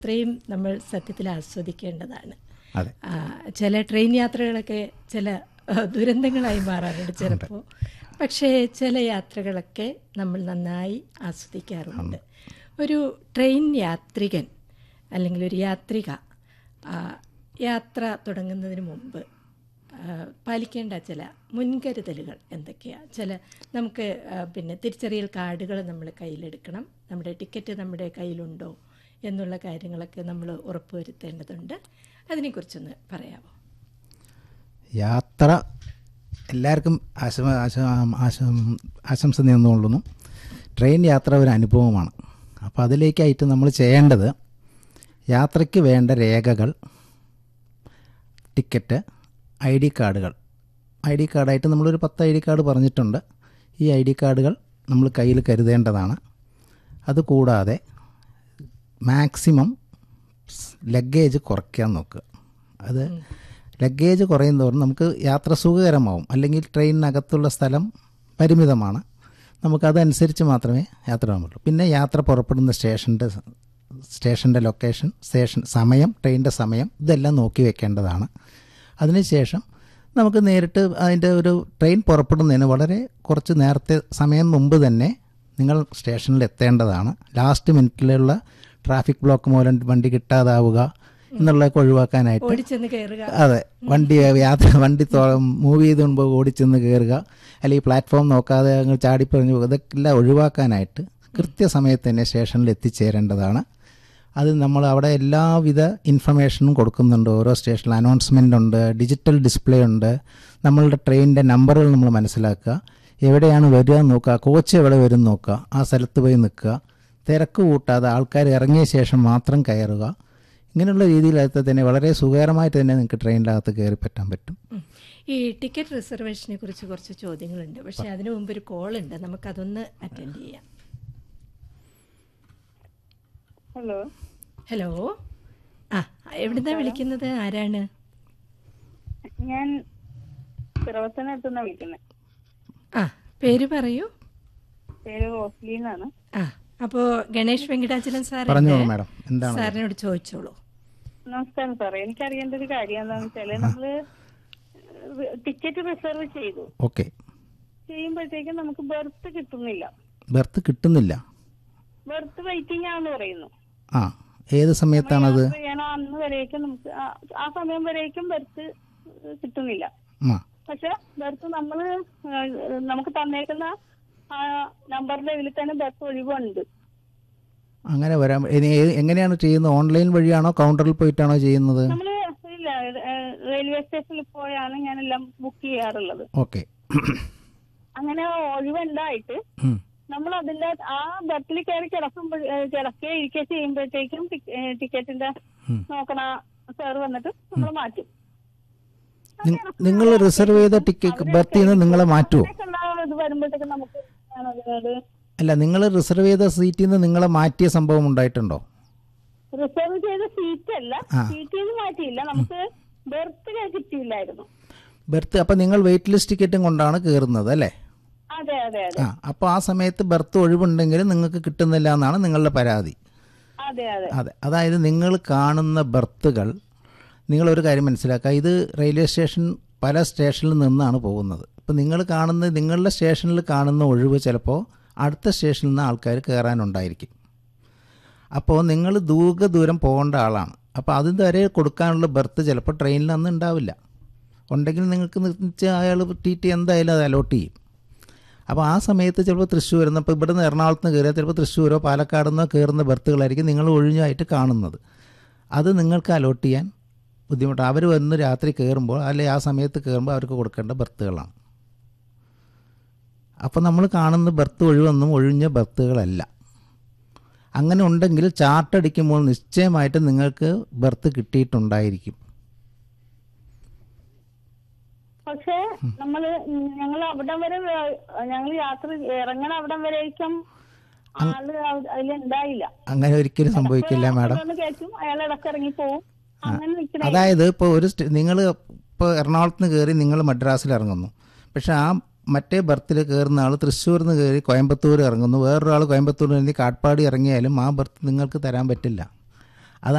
അത്രയും നമ്മൾ സത്യത്തിൽ ആസ്വദിക്കേണ്ടതാണ് അതെ ആ, ചില ട്രെയിൻ യാത്രകളൊക്കെ ചില ആ, ദുരന്തങ്ങളായി മാറാറുണ്ട് ചിലപ്പോൾ പക്ഷേ ചില യാത്രകളൊക്കെ നമ്മൾ നന്നായി ആസ്വദിക്കാറുണ്ട് ഒരു ട്രെയിൻ യാത്രികൻ അല്ലെങ്കിൽ ഒരു യാത്രിക ആ, യാത്ര തുടങ്ങുന്നതിന് മുമ്പ് ആ, പാലിക്കേണ്ട ചില മുൻകരുതലുകൾ എന്തൊക്കെയാണ് ചില നമുക്ക് ആ, പിന്നെ തിരിച്ചറിയൽ കാർഡുകൾ നമ്മൾ കയ്യിലെടുക്കണം നമ്മുടെ ടിക്കറ്റ് നമ്മുടെ കയ്യിലുണ്ടോ എന്നുള്ള കാര്യങ്ങളൊക്കെ നമ്മൾ ഉറപ്പുവരുത്തേണ്ടതുണ്ട് അതിനെക്കുറിച്ചൊന്ന് പറയാമോ യാത്ര എല്ലാവർക്കും ആശം ആശം ആശം ആശംസ നേർന്നുകൊള്ളുന്നു ട്രെയിൻ യാത്ര ഒരു അനുഭവമാണ് അപ്പോൾ അതിലേക്കായിട്ട് നമ്മൾ ചെയ്യേണ്ടത് യാത്രയ്ക്ക് വേണ്ട രേഖകൾ ടിക്കറ്റ് ഐ ഡി കാർഡുകൾ ഐ ഡി കാർഡായിട്ട് നമ്മളൊരു പത്ത് ഐ ഡി കാർഡ് പറഞ്ഞിട്ടുണ്ട് ഈ ഐ ഡി കാർഡുകൾ നമ്മൾ കയ്യിൽ കരുതേണ്ടതാണ് അതുകൂടാതെ മാക്സിമം ലഗേജ് കുറയ്ക്കാൻ നോക്കുക അത് ലഗേജ് കുറയുന്നതോറും നമുക്ക് യാത്ര സുഖകരമാവും അല്ലെങ്കിൽ ട്രെയിനിനകത്തുള്ള സ്ഥലം പരിമിതമാണ് നമുക്കതനുസരിച്ച് മാത്രമേ യാത്ര ചെയ്യാൻ പറ്റുള്ളൂ പിന്നെ യാത്ര പുറപ്പെടുന്ന സ്റ്റേഷൻ്റെ സ്റ്റേഷൻ്റെ ലൊക്കേഷൻ സ്റ്റേഷൻ സമയം ട്രെയിനിൻ്റെ സമയം ഇതെല്ലാം നോക്കി വെക്കേണ്ടതാണ് അതിനുശേഷം നമുക്ക് നേരിട്ട് അതിൻ്റെ ഒരു ട്രെയിൻ പുറപ്പെടുന്നതിന് വളരെ കുറച്ച് നേരത്തെ സമയം മുമ്പ് തന്നെ നിങ്ങൾ സ്റ്റേഷനിൽ എത്തേണ്ടതാണ് ലാസ്റ്റ് മിനിറ്റിലുള്ള ട്രാഫിക് ബ്ലോക്ക് മൂലം വണ്ടി കിട്ടാതാവുക എന്നുള്ളതൊക്കെ ഒഴിവാക്കാനായിട്ട് ഓടിച്ചെന്ന് കയറുക അതെ വണ്ടി യാത്ര വണ്ടി മൂവ് ചെയ്ത് മുമ്പ് ഓടിച്ചെന്ന് കയറുക അല്ലെങ്കിൽ പ്ലാറ്റ്ഫോം നോക്കാതെ അങ്ങ് ചാടിപ്പറഞ്ഞു പോകുക ഇതൊക്കെല്ലാം ഒഴിവാക്കാനായിട്ട് കൃത്യസമയത്ത് തന്നെ സ്റ്റേഷനിൽ എത്തിച്ചേരേണ്ടതാണ് അത് നമ്മൾ അവിടെ എല്ലാവിധ ഇൻഫർമേഷനും കൊടുക്കുന്നുണ്ട് ഓരോ സ്റ്റേഷനിൽ അനൗൺസ്മെൻ്റ് ഉണ്ട് ഡിജിറ്റൽ ഡിസ്പ്ലേ ഉണ്ട് നമ്മളുടെ ട്രെയിനിൻ്റെ നമ്പറുകൾ നമ്മൾ മനസ്സിലാക്കുക എവിടെയാണ് വരിക എന്ന് നോക്കുക കോച്ച് എവിടെ വരും നോക്കുക ആ സ്ഥലത്ത് പോയി നിൽക്കുക തിരക്ക് കൂട്ടാതെ ആൾക്കാർ ഇറങ്ങിയ ശേഷം മാത്രം കയറുക ഇങ്ങനെയുള്ള രീതിയിലകത്ത് തന്നെ വളരെ സുഖകരമായിട്ട് തന്നെ നിങ്ങൾക്ക് ട്രെയിനിനകത്ത് കയറി പറ്റാൻ പറ്റും ഉം. ഈ ടിക്കറ്റ് റിസർവേഷനെ കുറിച്ച് കുറച്ച് ചോദ്യങ്ങളുണ്ട് പക്ഷെ അതിനു മുമ്പ് ഒരു കോൾ ഉണ്ട് നമുക്കതൊന്ന് അറ്റൻഡ് ചെയ്യാം ഹലോ ഹലോ ആ എവിടുന്നാ വിളിക്കുന്നത് ആരാണ് ഞാൻ പിറവത്തനടുത്തുനിന്നാണ് വിളിക്കുന്നത് ആ പേര് പറയൂ പേര് റോസ്ലി എന്നാണ് ആ അപ്പോ ഗണേഷ് വെങ്കടാചലം സാർ പറഞ്ഞോളൂ മാഡം എന്താണ് സാറിനോട് ചോദിച്ചോളൂ നമസ്കാരം സാറേ എനിക്ക് അറിയേണ്ട ഒരു കാര്യം എന്താണെന്ന് വെച്ചാല് നമ്മള് ടിക്കറ്റ് റിസർവ് ചെയ്തു ഓക്കെ ചെയ്യുമ്പോഴത്തേക്കും നമുക്ക് ബെർത്ത് കിട്ടുന്നില്ല ബെർത്ത് കിട്ടുന്നില്ല ബെർത്ത് വെയിറ്റിംഗ് ആണെന്ന് പറയുന്നു ആ ഏത് സമയത്താണത് യാത്ര ചെയ്യണ അന്ന് വരേക്കും നമുക്ക് ആ- ആ സമയം വരേക്കും ബെർത്ത് കിട്ടുന്നില്ല ആ പക്ഷെ ബെർത്ത് നമ്മള് ആ, നമുക്ക് തന്നേക്കുന്ന ആ നമ്പറിന്റെ ഇതിൽ തന്നെ ബെർത്ത് ഒഴിവുണ്ട് അങ്ങനെ വരാൻ ഇനി ഏ- എങ്ങനെയാണ് ചെയ്യുന്നത് ഓൺലൈൻ വഴിയാണോ കൗണ്ടറിൽ പോയിട്ടാണോ ചെയ്യുന്നത് നമ്മള് ഇല്ല ഏഹ്, റെയിൽവേ സ്റ്റേഷനിൽ പോയാണ് ഞാനെല്ലാം ബുക്ക് ചെയ്യാറുള്ളത് ഓക്കെ അങ്ങനെ ഒഴിവുണ്ടായിട്ട് നമ്മൾ അതിന്റെ ആ ബസ്സിൽ കയറി കിടക്കുമ്പോൾ കിടക്കുകയോ ഇരിക്കുകയോ ചെയ്യുമ്പോഴത്തേക്കും ടിക്ക- ഏഹ്, ടിക്കറ്റിന്റെ നോക്കണ സാർ വന്നിട്ട് നമ്മൾ മാറ്റും നിങ്ങൾ റിസർവ് ചെയ്ത ടിക്കറ്റ് ബർത്തിൽ നിന്ന് നിങ്ങളെ മാറ്റുമോ അങ്ങനെയൊക്കെയുള്ള ഇത് വരുമ്പോഴത്തേക്കും നമുക്ക് ഞാൻ അതിനോട് അല്ല നിങ്ങൾ റിസർവ് ചെയ്ത സീറ്റിൽ നിന്ന് നിങ്ങളെ മാറ്റിയ സംഭവം ഉണ്ടായിട്ടുണ്ടോ റിസർവ് ചെയ്ത സീറ്റ് അല്ല ആ. സീറ്റിൽ നിന്ന് മാറ്റിയില്ല നമുക്ക് ബെർത്ത് കിട്ടിയില്ലായിരുന്നു ബെർത്ത് അപ്പം നിങ്ങൾ വെയിറ്റ് ലിസ്റ്റ് ടിക്കറ്റും കൊണ്ടാണ് കയറുന്നത് അല്ലേ അതെ അതെ അതെ ആ അപ്പോൾ ആ സമയത്ത് ബെർത്ത് ഒഴിവുണ്ടെങ്കിലും നിങ്ങൾക്ക് കിട്ടുന്നില്ല എന്നാണ് നിങ്ങളുടെ പരാതി അതെ അതെ അതെ അതായത് നിങ്ങൾ കാണുന്ന ബർത്തുകൾ നിങ്ങളൊരു കാര്യം മനസ്സിലാക്കുക ഇത് റെയിൽവേ സ്റ്റേഷൻ പല സ്റ്റേഷനിൽ നിന്നാണ് പോകുന്നത് അപ്പോൾ നിങ്ങൾ കാണുന്ന നിങ്ങളുടെ സ്റ്റേഷനിൽ കാണുന്ന ഒഴിവ് ചിലപ്പോൾ അടുത്ത സ്റ്റേഷനിൽ നിന്ന് ആൾക്കാർ കയറാനുണ്ടായിരിക്കും അപ്പോൾ നിങ്ങൾ ദീർഘ ദൂരം പോകേണ്ട ആളാണ് അപ്പോൾ അതിന് വരെ കൊടുക്കാനുള്ള ബർത്ത് ചിലപ്പോൾ ട്രെയിനിൽ അന്ന് ഉണ്ടാവില്ല ഉണ്ടെങ്കിൽ നിങ്ങൾക്ക് നിർത്തിച്ച് അയാൾ ടി ടി എന്തായാലും അത് അലോട്ട് ചെയ്യും അപ്പോൾ ആ സമയത്ത് ചിലപ്പോൾ തൃശ്ശൂർ ഇപ്പോൾ ഇവിടെ നിന്ന് എറണാകുളത്ത് നിന്ന് കയറിയാൽ ചിലപ്പോൾ തൃശ്ശൂരോ പാലക്കാട് നിന്നോ കയറുന്ന ബർത്തുകളായിരിക്കും നിങ്ങൾ ഒഴിഞ്ഞായിട്ട് കാണുന്നത് അത് നിങ്ങൾക്ക് അലോട്ട് ചെയ്യാൻ ബുദ്ധിമുട്ടാണ് അവർ വന്ന് രാത്രി കയറുമ്പോൾ അല്ലെങ്കിൽ ആ സമയത്ത് കയറുമ്പോൾ അവർക്ക് കൊടുക്കേണ്ട ബർത്തുകളാണ് അപ്പോൾ നമ്മൾ കാണുന്ന ബർത്ത് ഒഴിവൊന്നും ഒഴിഞ്ഞ ബർത്തുകളല്ല അങ്ങനെ ഉണ്ടെങ്കിൽ ചാർട്ട് അടിക്കുമ്പോൾ നിശ്ചയമായിട്ടും നിങ്ങൾക്ക് ബർത്ത് കിട്ടിയിട്ടുണ്ടായിരിക്കും പക്ഷേ നമ്മള് ഞങ്ങൾ അവിടം വരെ ഞങ്ങൾ യാത്ര ഇറങ്ങണ അവിടം വരേക്കും ആള് അതിലുണ്ടായില്ല അങ്ങനെ ഒരിക്കലും സംഭവിക്കില്ല മാഡം ഒന്ന് കയറ്റും അയാൾ ഇടക്ക് ഇറങ്ങി പോവും അങ്ങനെ നിൽക്കണ അതായത് ഇപ്പോൾ ഒരു നിങ്ങൾ ഇപ്പോൾ എറണാകുളത്ത് നിന്ന് കയറി നിങ്ങൾ മദ്രാസിൽ ഇറങ്ങുന്നു പക്ഷെ ആ മറ്റേ ബർത്തിൽ കയറുന്ന ആൾ തൃശ്ശൂരിൽ നിന്ന് കയറി കോയമ്പത്തൂർ ഇറങ്ങുന്നു വേറൊരാൾ കോയമ്പത്തൂരിൽ നിന്ന് കാട്ട്പാടി ഇറങ്ങിയാലും ആ ബർത്ത് നിങ്ങൾക്ക് തരാൻ പറ്റില്ല